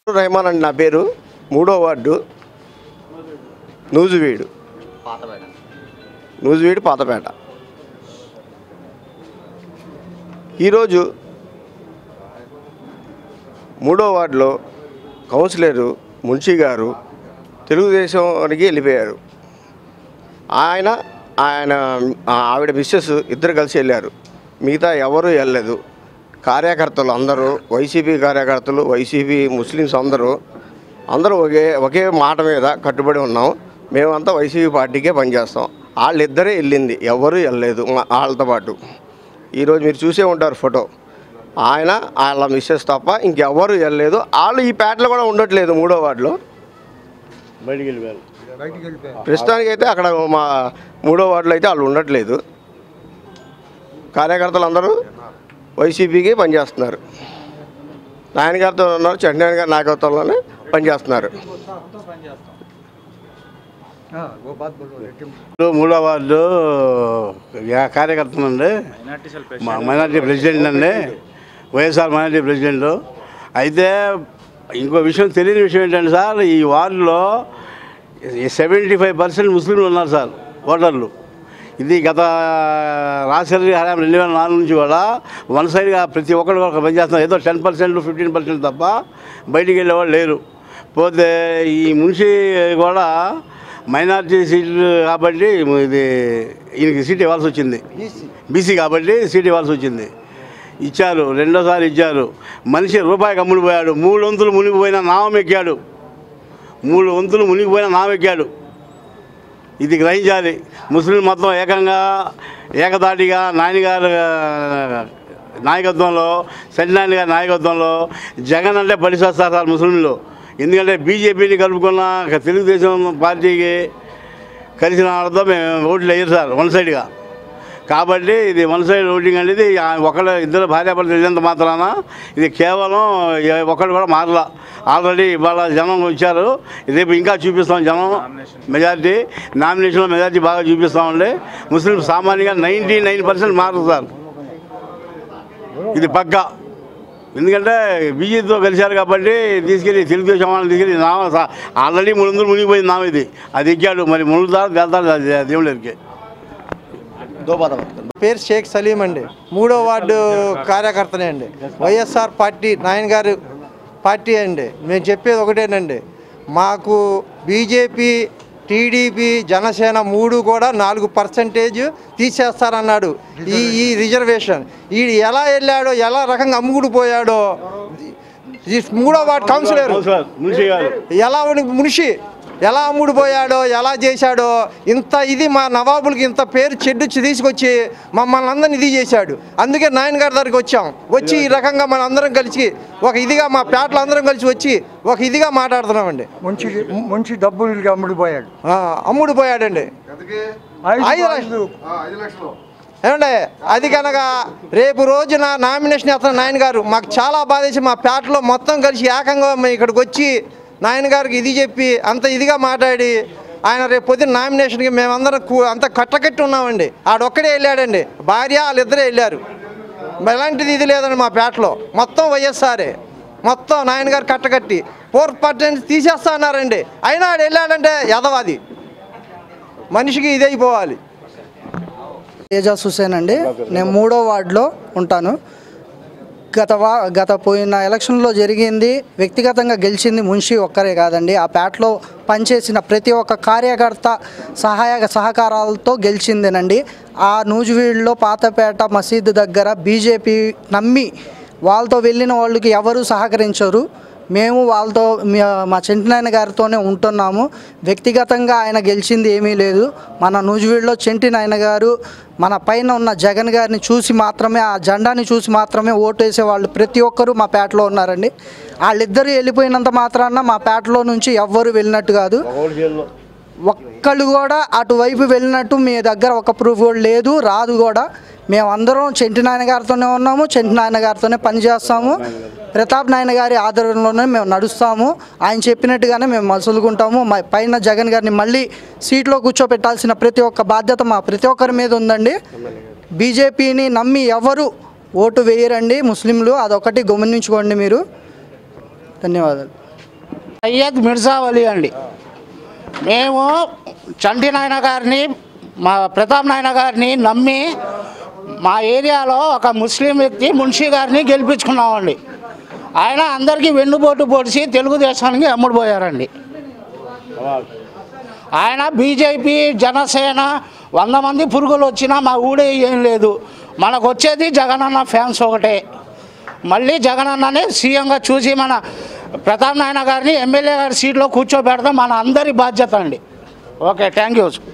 రెహమాన్ అండి నా పేరు మూడో వార్డు నూజువీడు పాతపేట నూజువీడు పాతపేట ఈరోజు మూడో వార్డులో కౌన్సిలరు మున్షి గారు తెలుగుదేశానికి వెళ్ళిపోయారు ఆయన ఆయన ఆ ఆవిడ మిస్సెస్ ఇద్దరు కలిసి వెళ్ళారు మిగతా ఎవరు వెళ్ళలేదు కార్యకర్తలు అందరూ వైసీపీ కార్యకర్తలు వైసీపీ ముస్లిమ్స్ అందరూ అందరూ ఒకే ఒకే మాట మీద కట్టుబడి ఉన్నాం మేమంతా వైసీపీ పార్టీకే పనిచేస్తాం వాళ్ళిద్దరే వెళ్ళింది ఎవరు వెళ్ళలేదు మా- వాళ్ళతో పాటు ఈరోజు మీరు చూసే ఉంటారు ఫోటో ఆయన వాళ్ళ మిస్సెస్ తప్ప ఇంకెవ్వరు వెళ్ళలేదు వాళ్ళు ఈ పేటలో కూడా ఉండట్లేదు మూడో వార్డులో బయటికి వెళ్ళిపోయారు ప్రస్తుతానికి అయితే అక్కడ మా మూడో వార్డులో అయితే వాళ్ళు ఉండట్లేదు కార్యకర్తలు అందరూ వైసీపీకి పనిచేస్తున్నారు నాయన గారితో ఉన్నారు చంద్రనారాయణ గారి నాయకత్వంలోనే పనిచేస్తున్నారు మూడో వార్డు యా- కార్యకర్తనండి మా మైనార్టీ ప్రెసిడెంట్ అండి వైఎస్ఆర్ మైనార్టీ ప్రెసిడెంట్ అయితే ఇంకో విషయం తెలియని విషయం ఏంటంటే సార్ ఈ వార్డులో సెవెంటీ ఫైవ్ పర్సెంట్ ముస్లింలు ఉన్నారు సార్ ఓటర్లు ఇది గత రాజశేఖర హయాం రెండు వేల నాలుగు నుంచి కూడా వన్ సైడ్గా ప్రతి ఒక్కరు ఒక పనిచేస్తున్నారు ఏదో టెన్ పర్సెంట్ ఫిఫ్టీన్ పర్సెంట్ తప్ప బయటికి వెళ్ళేవాళ్ళు లేరు పోతే ఈ మున్షి కూడా మైనార్టీ సీట్లు కాబట్టి ఇది ఈయనకి సీట్ ఇవ్వాల్సి వచ్చింది బీసీ కాబట్టి సీట్ ఇవ్వాల్సి వచ్చింది ఇచ్చారు రెండోసారి ఇచ్చారు మనిషి రూపాయికి అమ్ముడు పోయాడు మూడు వంతులు మునిగిపోయిన నామం ఎక్కాడు మూడు వంతులు మునిగిపోయిన నామం ఎక్కాడు ఇది గ్రహించాలి ముస్లిం మొత్తం ఏకంగా ఏకదాటిగా నాయనగారు నాయకత్వంలో సెంటినాయన గారి నాయకత్వంలో జగన్ అంటే పడిసేస్తారు సార్ ముస్లింలు ఎందుకంటే బీజేపీని కలుపుకున్న ఒక తెలుగుదేశం పార్టీకి కలిసిన వాళ్ళతో మేము ఓట్లు వేయరు సార్ వన్ సైడ్గా కాబట్టి ఇది వన్ సైడ్ ఓటింగ్ అనేది ఆ ఒకళ్ళ ఇద్దరు భార్యాభర్తలు వెళ్ళినంత మాత్రాన ఇది కేవలం ఏ- ఒకళ్ళు కూడా మారలా ఆల్రెడీ ఇవాళ జనం వచ్చారు రేపు ఇంకా చూపిస్తాం జనం మెజారిటీ నామినేషన్లో మెజారిటీ బాగా చూపిస్తామండి ముస్లిం సామాన్యంగా నైంటీ నైన్ పర్సెంట్ మారదు సార్ ఇది పక్కా ఎందుకంటే బీజేపీతో కలిశారు కాబట్టి తీసుకెళ్ళి తెలుగుదేశం వాళ్ళని తీసుకెళ్ళి నామ సా- ఆల్రెడీ మూడు వందలు మునిగిపోయింది నామ ఇది అది ఎక్కాడు మరి మునుగుతారు వెళ్తారు అది దేవుడు ఎరికే పేరు షేక్ సలీం అండి మూడో వార్డు కార్యకర్తనే అండి వైఎస్ఆర్ పార్టీ నాయన్ గారు పార్టీ అండి మేము చెప్పేది ఒకటేనండి మాకు బీజేపీ టీడీపీ జనసేన మూడు కూడా నాలుగు పర్సెంటేజ్ తీసేస్తారన్నాడు ఈ ఈ రిజర్వేషన్ ఈ ఎలా వెళ్ళాడో ఎలా రకంగా అమ్ముకుడు పోయాడో ఈ మూడో వార్డు కౌన్సిలర్ కౌన్సిలర్ మున్షి గారు ఎలా ఉని- మునిషి ఎలా అమ్ముడు పోయాడో ఎలా చేశాడో ఇంత ఇది మా నవాబులకి ఇంత పేరు చెడ్డు తీసుకొచ్చి మమ్మల్ని అందరిని ఇది చేశాడు అందుకే నాయన గారి దగ్గరికి వచ్చాం వచ్చి ఈ రకంగా మన అందరం కలిసి ఒక ఇదిగా మా పేటలు అందరం కలిసి వచ్చి ఒక ఇదిగా మాట్లాడుతున్నామండి మంచి మంచి డబ్బులు అమ్ముడిపోయాడు ఆ, అమ్ముడు పోయాడండి ఐదు లక్షలు ఏమండి అది కనుక రేపు రోజున నామినేషన్ అతను నాయన గారు మాకు చాలా బాధేసి మా పేటలో మొత్తం కలిసి ఏకంగా మేము ఇక్కడికి వచ్చి నాయన గారికి ఇది చెప్పి అంత ఇదిగా మాట్లాడి ఆయన రేపు పొద్దున్న నామినేషన్కి మేమందరం కూ- అంత కట్టకట్టి ఉన్నామండి ఆడొక్కడే వెళ్ళాడండి భార్య వాళ్ళిద్దరే వెళ్ళారు ఎలాంటిది ఇది లేదండి మా పేటలో మొత్తం వైఎస్ఆరే మొత్తం నాయన గారు కట్టకట్టి ఫోర్ పర్సెంట్ తీసేస్తా అన్నారండి అయినా ఆడు వెళ్ళాడంటే ఎదవాది మనిషికి ఇదైపోవాలి ఏజాజ్ హుసేన్ అండి నేను మూడో వార్డులో ఉంటాను గత వా గత పోయిన ఎలక్షన్లో జరిగింది వ్యక్తిగతంగా గెలిచింది మున్షి ఒక్కరే కాదండి ఆ పేటలో పనిచేసిన ప్రతి ఒక్క కార్యకర్త సహాయ సహకారాలతో గెలిచిందేనండి ఆ నూజువీడులో పాతపేట మసీదు దగ్గర బీజేపీ నమ్మి వాళ్ళతో వెళ్ళిన వాళ్ళకి ఎవరు సహకరించరు మేము వాళ్ళతో మీ- మా చెంటినాయన గారితోనే ఉంటున్నాము వ్యక్తిగతంగా ఆయన గెలిచింది ఏమీ లేదు మన నూజివీడులో చెంటి నాయన గారు మన పైన ఉన్న జగన్ గారిని చూసి మాత్రమే ఆ జెండాని చూసి మాత్రమే ఓటు వేసే వాళ్ళు ప్రతి ఒక్కరూ మా పేటలో ఉన్నారండి వాళ్ళిద్దరూ వెళ్ళిపోయినంత మాత్రాన మా పేటలో నుంచి ఎవ్వరు వెళ్ళినట్టు కాదు ఒక్కళ్ళు కూడా అటువైపు వెళ్ళినట్టు మీ దగ్గర ఒక ప్రూఫ్ కూడా లేదు రాదు కూడా మేమందరం చెంటి నాయన గారితోనే ఉన్నాము చెంటి నాయన గారితోనే పనిచేస్తాము ప్రతాప్ నాయన గారి ఆధ్వర్యంలోనే మేము నడుస్తాము ఆయన చెప్పినట్టుగానే మేము మసులుకుంటాము మా పైన జగన్ గారిని మళ్ళీ సీట్లో కూర్చోపెట్టాల్సిన ప్రతి ఒక్క బాధ్యత మా ప్రతి ఒక్కరి మీద ఉందండి బీజేపీని నమ్మి ఎవరు ఓటు వేయరండి ముస్లింలు అదొకటి గమనించుకోండి మీరు ధన్యవాదాలు సయ్యద్ మిర్జా అలీ అండి మేము చంటి నాయన గారిని మా ప్రతాప్ నాయన గారిని నమ్మి మా ఏరియాలో ఒక ముస్లిం వ్యక్తి మున్షి గారిని గెలిపించుకున్నామండి ఆయన అందరికీ వెన్నుపోటు పొడిచి తెలుగుదేశానికి అమ్ముడుపోయారండి ఆయన బీజేపీ జనసేన వంద మంది పురుగులు వచ్చినా మా ఊడే ఏం లేదు మనకు వచ్చేది జగనన్న ఫ్యాన్స్ ఒకటే మళ్ళీ జగనన్ననే సీఎంగా చూసి మన ప్రతాప్ నాయన గారిని ఎమ్మెల్యే గారి సీట్లో కూర్చోబెడదాం మన అందరి బాధ్యత అండి ఓకే థ్యాంక్ యూ